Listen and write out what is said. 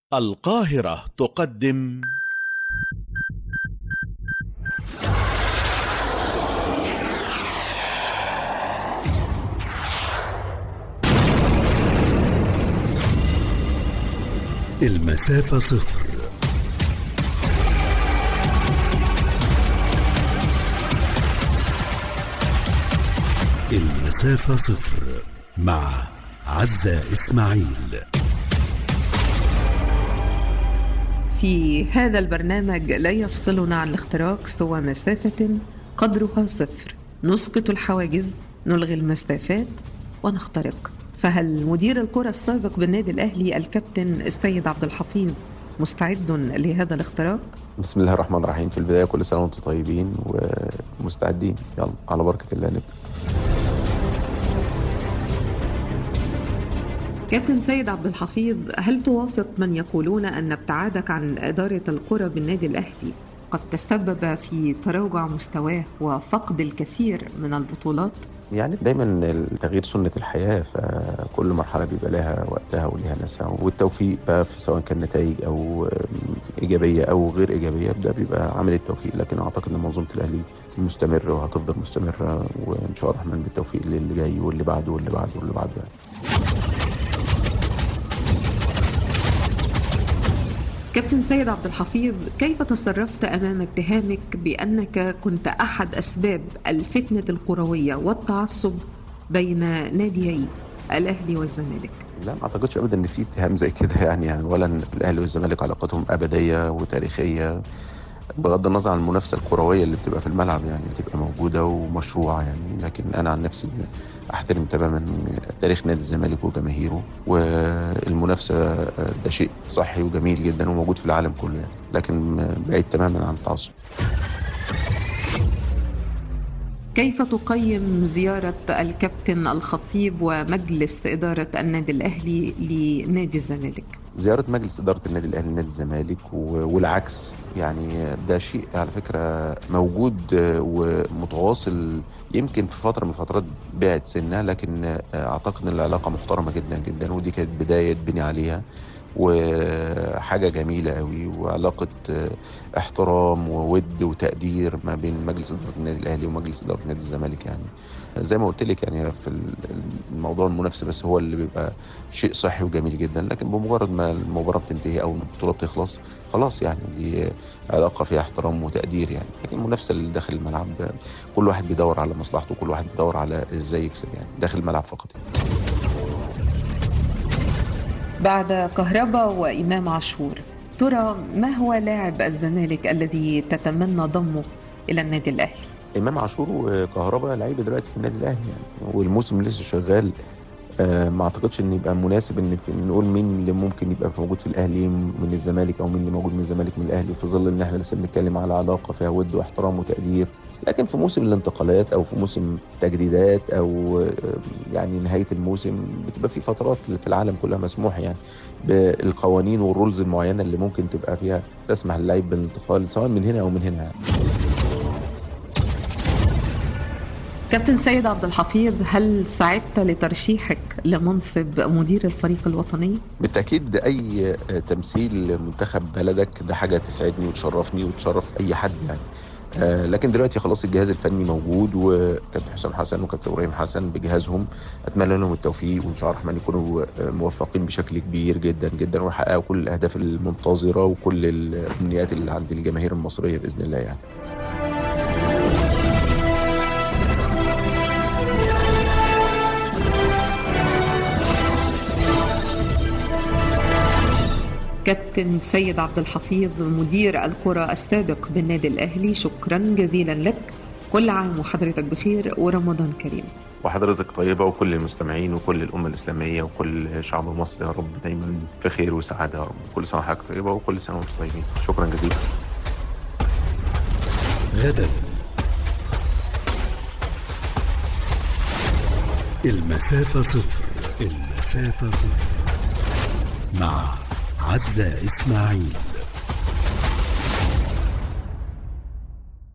القاهرة تقدم المسافة صفر المسافة صفر مع عزة إسماعيل في هذا البرنامج لا يفصلنا عن الاختراق سوى مسافة قدرها صفر نسقط الحواجز نلغي المسافات ونخترق فهل مدير الكرة السابق بالنادي الأهلي الكابتن السيد عبد الحفيظ مستعد لهذا الاختراق؟ بسم الله الرحمن الرحيم في البداية كل سنة وانتم طيبين ومستعدين يلا على بركة الله نبدأ كابتن سيد عبد الحفيظ هل توافق من يقولون أن ابتعادك عن إدارة الكرة بالنادي الأهلي قد تسبب في تراجع مستواه وفقد الكثير من البطولات؟ يعني دايما التغيير سنة الحياة فكل مرحلة بيبقى لها وقتها ولها ناسها والتوفيق بقى في سواء كان نتائج أو إيجابية أو غير إيجابية ده بيبقى عامل التوفيق لكن أعتقد إن منظومة الأهلي مستمرة وهتفضل مستمرة وإن شاء الله الرحمن بالتوفيق للي جاي واللي بعده واللي بعده واللي بعده يعني. كابتن سيد عبد الحفيظ كيف تصرفت امام اتهامك بانك كنت احد اسباب الفتنه الكرويه والتعصب بين ناديي الاهلي والزمالك لا ما اعتقدش ابدا ان في اتهام زي كده يعني, يعني ولا الاهلي والزمالك علاقتهم ابديه وتاريخيه بغض النظر عن المنافسه الكرويه اللي بتبقى في الملعب يعني بتبقى موجوده ومشروعه يعني لكن انا عن نفسي احترم تماما تاريخ نادي الزمالك وجماهيره والمنافسه ده شيء صحي وجميل جدا وموجود في العالم كله يعني لكن بعيد تماما عن التعصب كيف تقيم زيارة الكابتن الخطيب ومجلس إدارة النادي الأهلي لنادي الزمالك؟ زيارة مجلس إدارة النادي الأهلي لنادي الزمالك والعكس يعني ده شيء على فكرة موجود ومتواصل يمكن في فترة من الفترات بعد سنة لكن أعتقد أن العلاقة محترمة جدا جدا ودي كانت بداية تبني عليها وحاجة جميلة قوي وعلاقة احترام وود وتقدير ما بين مجلس إدارة النادي الأهلي ومجلس إدارة نادي الزمالك يعني زي ما قلت لك يعني في الموضوع المنافسة بس هو اللي بيبقى شيء صحي وجميل جدا لكن بمجرد ما المباراة بتنتهي أو البطولة بتخلص خلاص يعني دي علاقة فيها احترام وتقدير يعني لكن المنافسة اللي داخل الملعب كل واحد بيدور على مصلحته كل واحد بيدور على ازاي يكسب يعني داخل الملعب فقط يعني. بعد كهربا وإمام عاشور ترى ما هو لاعب الزمالك الذي تتمنى ضمه إلى النادي الأهلي؟ إمام عاشور وكهربا لعيبة دلوقتي في النادي الأهلي يعني والموسم لسه شغال آه ما اعتقدش ان يبقى مناسب ان نقول مين اللي ممكن يبقى موجود في الاهلي من الزمالك او مين اللي موجود من الزمالك من الاهلي في ظل ان احنا لسه بنتكلم على علاقه فيها ود واحترام وتقدير لكن في موسم الانتقالات او في موسم تجديدات او يعني نهايه الموسم بتبقى في فترات في العالم كلها مسموح يعني بالقوانين والرولز المعينه اللي ممكن تبقى فيها تسمح للعيب بالانتقال سواء من هنا او من هنا يعني. كابتن سيد عبد الحفيظ هل سعدت لترشيحك لمنصب مدير الفريق الوطني؟ بالتاكيد اي تمثيل منتخب بلدك ده حاجه تسعدني وتشرفني وتشرف اي حد يعني آه لكن دلوقتي خلاص الجهاز الفني موجود وكابتن حسام حسن وكابتن ابراهيم حسن بجهازهم اتمنى لهم التوفيق وان شاء الله الرحمن يكونوا موفقين بشكل كبير جدا جدا ويحققوا كل الاهداف المنتظره وكل الامنيات اللي عند الجماهير المصريه باذن الله يعني. كابتن سيد عبد الحفيظ مدير الكرة السابق بالنادي الأهلي شكرا جزيلا لك كل عام وحضرتك بخير ورمضان كريم وحضرتك طيبة وكل المستمعين وكل الأمة الإسلامية وكل شعب مصر يا رب دايما في خير وسعادة يا رب كل سنة وحضرتك طيبة وكل سنة وانتم طيبين شكرا جزيلا غدا المسافة صفر المسافة صفر مع عزة إسماعيل